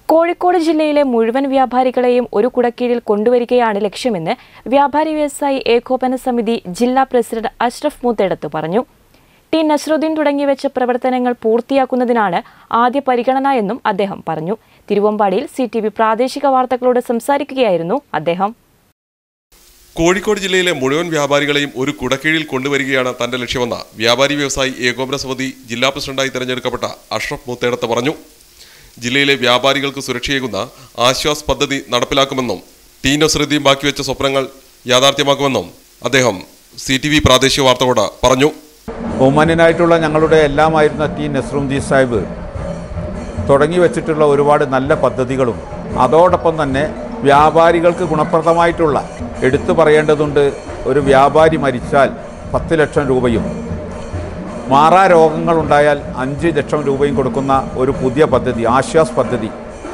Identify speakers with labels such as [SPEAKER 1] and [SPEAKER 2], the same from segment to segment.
[SPEAKER 1] കോഴിക്കോട് ജില്ലയിലെ മുഴുവൻ വ്യാപാരികളെയും ഒരു കുടക്കീഴിൽ കൊണ്ടുവരികയാണ് ലക്ഷ്യമെന്ന് വ്യാപാരി വ്യവസായി ഏകോപന സമിതി ജില്ലാ പ്രസിഡന്റ് അഷ്റഫ് മൂത്തേടത്ത് പറഞ്ഞു ടി നസ്രുദ്ദീൻ തുടങ്ങിവെച്ച പ്രവർത്തനങ്ങൾ പൂർത്തിയാക്കുന്നതിനാണ് ആദ്യ പരിഗണന എന്നും അദ്ദേഹം പറഞ്ഞു തിരുവമ്പാടിയിൽ സി ടി വി പ്രാദേശിക വാർത്തകളോട് സംസാരിക്കുകയായിരുന്നു അദ്ദേഹം
[SPEAKER 2] കോഴിക്കോട് ജില്ലയിലെ മുഴുവൻ വ്യാപാരികളെയും ഒരു കുടക്കീഴിൽ കൊണ്ടുവരികയാണ് തന്റെ ലക്ഷ്യമെന്ന് വ്യാപാരി വ്യവസായി ഏകോപന സമിതി ജില്ലാ പ്രസിഡന്റായി തെരഞ്ഞെടുക്കപ്പെട്ട അഷ്റഫ് മുത്തേടത്ത് പറഞ്ഞു ജില്ലയിലെ വ്യാപാരികൾക്ക് സുരക്ഷയേകുന്ന ആശ്വാസ് പദ്ധതി നടപ്പിലാക്കുമെന്നും ടി നസ്രുദ്ദീൻ ബാക്കിവെച്ച സ്വപ്നങ്ങൾ യാഥാർത്ഥ്യമാക്കുമെന്നും അദ്ദേഹം സി ടി വി പ്രാദേശിക വാർത്തകളോട് പറഞ്ഞു
[SPEAKER 3] ബഹുമാന്യനായിട്ടുള്ള ഞങ്ങളുടെ എല്ലാമായിരുന്ന ടി നസ്രുദ്ദീൻ സാഹിബ് തുടങ്ങി വച്ചിട്ടുള്ള ഒരുപാട് നല്ല പദ്ധതികളും അതോടൊപ്പം തന്നെ വ്യാപാരികൾക്ക് ഗുണപ്രദമായിട്ടുള്ള എടുത്തു പറയേണ്ടതുണ്ട് ഒരു വ്യാപാരി മരിച്ചാൽ പത്ത് ലക്ഷം രൂപയും മാറാ രോഗങ്ങളുണ്ടായാൽ അഞ്ച് ലക്ഷം രൂപയും കൊടുക്കുന്ന ഒരു പുതിയ പദ്ധതി ആശ്വാസ് പദ്ധതി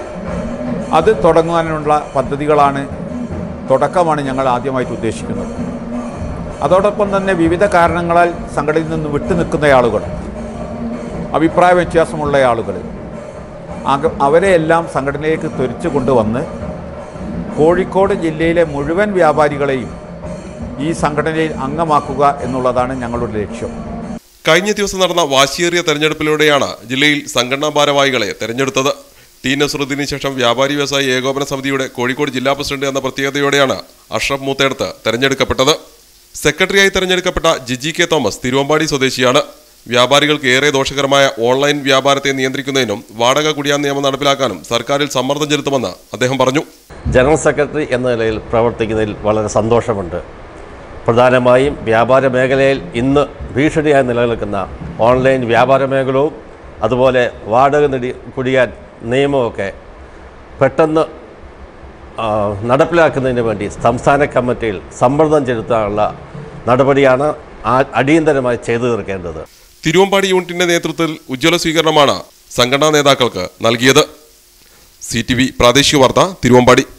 [SPEAKER 3] അത് തുടങ്ങാനുള്ള പദ്ധതികളാണ് തുടക്കമാണ് ഞങ്ങൾ ആദ്യമായിട്ട് ഉദ്ദേശിക്കുന്നത് അതോടൊപ്പം തന്നെ വിവിധ കാരണങ്ങളാൽ സംഘടനയിൽ നിന്ന് വിട്ടുനിൽക്കുന്ന ആളുകൾ അഭിപ്രായ വ്യത്യാസമുള്ള ആളുകൾ അക- അവരെയെല്ലാം സംഘടനയിലേക്ക് ത്വരിച്ചു കൊണ്ടുവന്ന് കോഴിക്കോട് ജില്ലയിലെ മുഴുവൻ വ്യാപാരികളെയും ഈ സംഘടനയിൽ അംഗമാക്കുക എന്നുള്ളതാണ് ഞങ്ങളുടെ ലക്ഷ്യം
[SPEAKER 2] കഴിഞ്ഞ ദിവസം നടന്ന വാശിയേറിയ തെരഞ്ഞെടുപ്പിലൂടെയാണ് ജില്ലയിൽ സംഘടനാ ഭാരവാഹികളെ തെരഞ്ഞെടുത്തത് ടി നസ്രുദ്ദീന് ശേഷം വ്യാപാരി വ്യവസായി ഏകോപന സമിതിയുടെ കോഴിക്കോട് ജില്ലാ പ്രസിഡന്റ് എന്ന പ്രത്യേകതയോടെയാണ് അഷ്റഫ് മൂത്തേടത്ത് തെരഞ്ഞെടുക്കപ്പെട്ടത് സെക്രട്ടറിയായി തെരഞ്ഞെടുക്കപ്പെട്ട ജിജി കെ തോമസ് തിരുവമ്പാടി സ്വദേശിയാണ് വ്യാപാരികൾക്ക് ഏറെ ദോഷകരമായ ഓൺലൈൻ വ്യാപാരത്തെ നിയന്ത്രിക്കുന്നതിനും വാടക കുടിയാൻ നിയമം നടപ്പിലാക്കാനും സർക്കാരിൽ സമ്മർദ്ദം ചെലുത്തുമെന്ന് അദ്ദേഹം പറഞ്ഞു
[SPEAKER 4] ജനറൽ സെക്രട്ടറി എന്ന നിലയിൽ പ്രവർത്തിക്കുന്നതിൽ വളരെ സന്തോഷമുണ്ട് പ്രധാനമായും വ്യാപാര മേഖലയിൽ ഇന്ന് ഭീഷണിയായി നിലനിൽക്കുന്ന ഓൺലൈൻ വ്യാപാര മേഖലവും അതുപോലെ വാടക നെടി കുടിയാൻ നിയമമൊക്കെ പെട്ടെന്ന് ആ, നടപ്പിലാക്കുന്നതിന് വേണ്ടി സംസ്ഥാന കമ്മിറ്റിയിൽ സമ്മർദ്ദം ചെലുത്താനുള്ള നടപടിയാണ് ആ- അടിയന്തരമായി ചെയ്തു തീർക്കേണ്ടത്
[SPEAKER 2] തിരുവമ്പാടി യൂണിറ്റിന്റെ നേതൃത്വത്തിൽ ഉജ്ജ്വല സ്വീകരണമാണ് സംഘടനാ നേതാക്കൾക്ക് നൽകിയത് സി ടി വി പ്രാദേശിക വാർത്ത തിരുവമ്പാടി